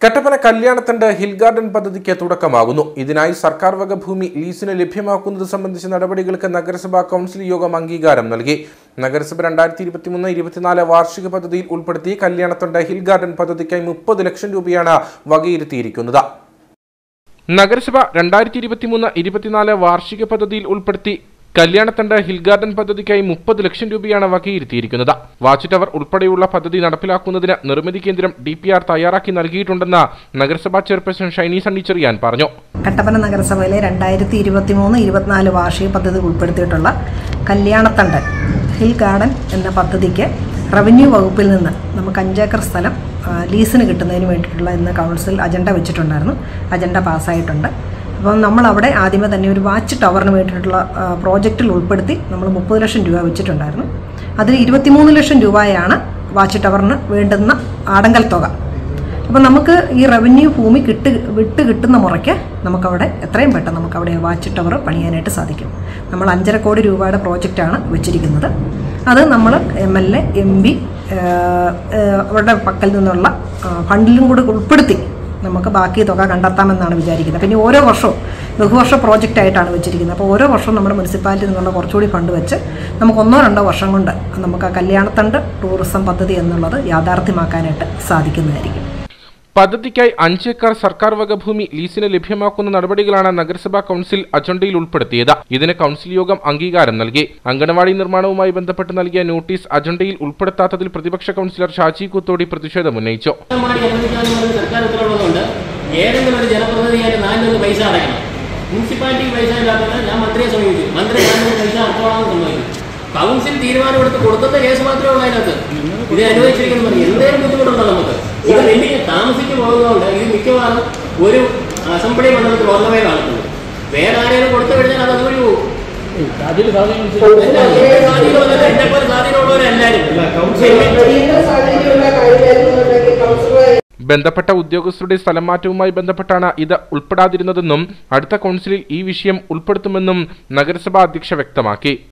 Kattappana കല്യാണത്തണ്ട് hill garden പദ്ധതിക്ക് തുടക്കമാകുന്നു ഇതിനായി സർക്കാർ വക ഭൂമി ലീസിന് ലഭ്യമാക്കുന്നത് സംബന്ധിച്ച നടപടികൾക്ക് നഗരസഭാ കൗൺസിൽ യോഗം അംഗീകാരം നൽകി നഗരസഭ രണ്ടായിരത്തി ഇരുപത്തിമൂന്ന് ഇരുപത്തിനാല് വാർഷിക പദ്ധതിയിൽ ഉൾപ്പെടുത്തി കല്യാണത്തണ്ട് ഹിൽ ഗാർഡൻ പദ്ധതിക്കായി മുപ്പത് ലക്ഷം രൂപയാണ് വകയിരുത്തിയിരിക്കുന്നത് നഗരസഭ രണ്ടായിരത്തി ഇരുപത്തിമൂന്ന് ഇരുപത്തിനാല് വാർഷിക പദ്ധതിയിൽ ഉൾപ്പെടുത്തി കല്യാണത്തണ്ട് ഹിൽ ഗാർഡൻ പദ്ധതിക്കായി മുപ്പത് ലക്ഷം രൂപയാണ് വകയിരുത്തിയിരിക്കുന്നത് വാച്ച് ടവർ ഉൾപ്പെടെയുള്ള പദ്ധതി നടപ്പിലാക്കുന്നതിന് നിർമ്മിതി കേന്ദ്രം ഡി പി ആർ തയ്യാറാക്കി നൽകിയിട്ടുണ്ടെന്ന് നഗരസഭാ ചെയർപേഴ്സൺ ഷൈനി സണ്ണിച്ചെറിയാൻ പറഞ്ഞു കട്ടപ്പന നഗരസഭയിലെ രണ്ടായിരത്തി ഇരുപത്തി മൂന്ന് ഇരുപത്തിനാല് വാർഷിക പദ്ധതി ഉൾപ്പെടുത്തിയിട്ടുള്ള കല്യാണത്തണ്ട് ഹിൽ ഗാർഡൻ എന്ന പദ്ധതിക്ക് റവന്യൂ വകുപ്പിൽ നിന്ന് നമുക്ക് അഞ്ചേക്കർ സ്ഥലം ആ, ലീസിന് കിട്ടുന്നതിന് വേണ്ടിയിട്ടുള്ള ഇന്ന് കൗൺസിൽ അജണ്ട വെച്ചിട്ടുണ്ടായിരുന്നു അജണ്ട പാസ്സായിട്ടുണ്ട് അപ്പം നമ്മളവിടെ ആദ്യമേ തന്നെ ഒരു വാച്ച് ടവറിന് വേണ്ടിയിട്ടുള്ള ആ, പ്രോജക്റ്റിൽ ഉൾപ്പെടുത്തി നമ്മൾ മുപ്പത് ലക്ഷം രൂപ വെച്ചിട്ടുണ്ടായിരുന്നു അതിൽ ഇരുപത്തിമൂന്ന് ലക്ഷം രൂപയാണ് വാച്ച് ടവറിന് വേണ്ടുന്ന ആടങ്കൽ തുക അപ്പോൾ നമുക്ക് ഈ റവന്യൂ ഭൂമി കിട്ട് വിട്ട് കിട്ടുന്ന മുറയ്ക്ക് നമുക്കവിടെ എത്രയും പെട്ടെന്ന് നമുക്കവിടെ വാച്ച് ടവർ പണിയാനായിട്ട് സാധിക്കും നമ്മൾ അഞ്ചര കോടി രൂപയുടെ പ്രോജക്റ്റാണ് വെച്ചിരിക്കുന്നത് അത് നമ്മൾ M L A M P അവരുടെ പക്കൽ നിന്നുള്ള ആ, ഫണ്ടിലും കൂടി ഉൾപ്പെടുത്തി നമുക്ക് ബാക്കി തുക കണ്ടെത്താമെന്നാണ് വിചാരിക്കുന്നത് പിന്നെ ഓരോ വർഷവും ബഹുവർഷ പ്രോജക്റ്റ് ആയിട്ടാണ് വെച്ചിരിക്കുന്നത് അപ്പോൾ ഓരോ വർഷവും നമ്മുടെ മുനിസിപ്പാലിറ്റി നിന്നുള്ള കുറച്ചുകൂടി ഫണ്ട് വെച്ച് നമുക്ക് ഒന്നോ രണ്ടോ വർഷം കൊണ്ട് നമുക്ക് ആ കല്യാണത്തണ്ട് ടൂറിസം പദ്ധതി എന്നുള്ളത് യാഥാർത്ഥ്യമാക്കാനായിട്ട് സാധിക്കുന്നതായിരിക്കും പദ്ധതിക്കായി അഞ്ചേക്കർ സർക്കാർ വക ഭൂമി ലീസിന് ലഭ്യമാക്കുന്ന നടപടികളാണ് നഗരസഭാ കൗൺസിൽ അജണ്ടയിൽ ഉൾപ്പെടുത്തിയത് ഇതിന് കൗൺസിൽ യോഗം അംഗീകാരം നൽകി അങ്കണവാടി നിർമ്മാണവുമായി ബന്ധപ്പെട്ട് നൽകിയ നോട്ടീസ് അജണ്ടയിൽ ഉൾപ്പെടുത്താത്തതിൽ പ്രതിപക്ഷ കൗൺസിലർ ഷാജി കുത്തോടി പ്രതിഷേധമുന്നയിച്ചു അംഗൻവാടി അനുവദിക്കാമെന്നുള്ള സർക്കാർ ഉത്തരവുള്ളതുകൊണ്ട് ഏതെങ്കിലും ഒരു ജനപ്രതിനിധി അതിന് നാലിലൊന്ന് പൈസ അടയ്ക്കണം മുനിസിപ്പാലിറ്റിക്ക് പൈസ ഇല്ലാത്തത് ഞാൻ മന്ത്രിയെ സമീപിച്ചു മന്ത്രി നാലിലൊന്ന് പൈസ അടച്ചോളാമെന്ന് സമ്മതിക്കും കൗൺസിൽ തീരുമാനമെടുത്ത് കൊടുക്കുന്ന കേസ് മാത്രമേ ഉള്ളൂ അതിനകത്ത് ഇത് അനുവദിച്ചിരിക്കുന്നു പറഞ്ഞു എന്തെങ്കിലും ബുദ്ധിമുട്ടുണ്ടോ നമുക്ക് ഇത് വലിയ താമസിച്ചു പോകുന്നതുകൊണ്ട് ഇത് മിക്കവാറും ഒരു അസംബ്ലി മണ്ഡലത്തിൽ ഒന്നവേ കാണത്തുള്ളൂ വേറെ ആരെങ്കിലും കൊടുത്തു കഴിഞ്ഞാൽ അത് അതുവഴി പോകും സ്വാധീനമുള്ളവർ എന്നെ പോലെ സ്വാധീനമുള്ളവരെല്ലാവരും ബന്ധപ്പെട്ട ഉദ്യോഗസ്ഥരുടെ സ്ഥലം മാറ്റവുമായി ബന്ധപ്പെട്ടാണ് ഇത് ഉൾപ്പെടാതിരുന്നതെന്നും അടുത്ത കൗൺസിലിൽ ഈ വിഷയം ഉൾപ്പെടുത്തുമെന്നും നഗരസഭാ അധ്യക്ഷ വ്യക്തമാക്കി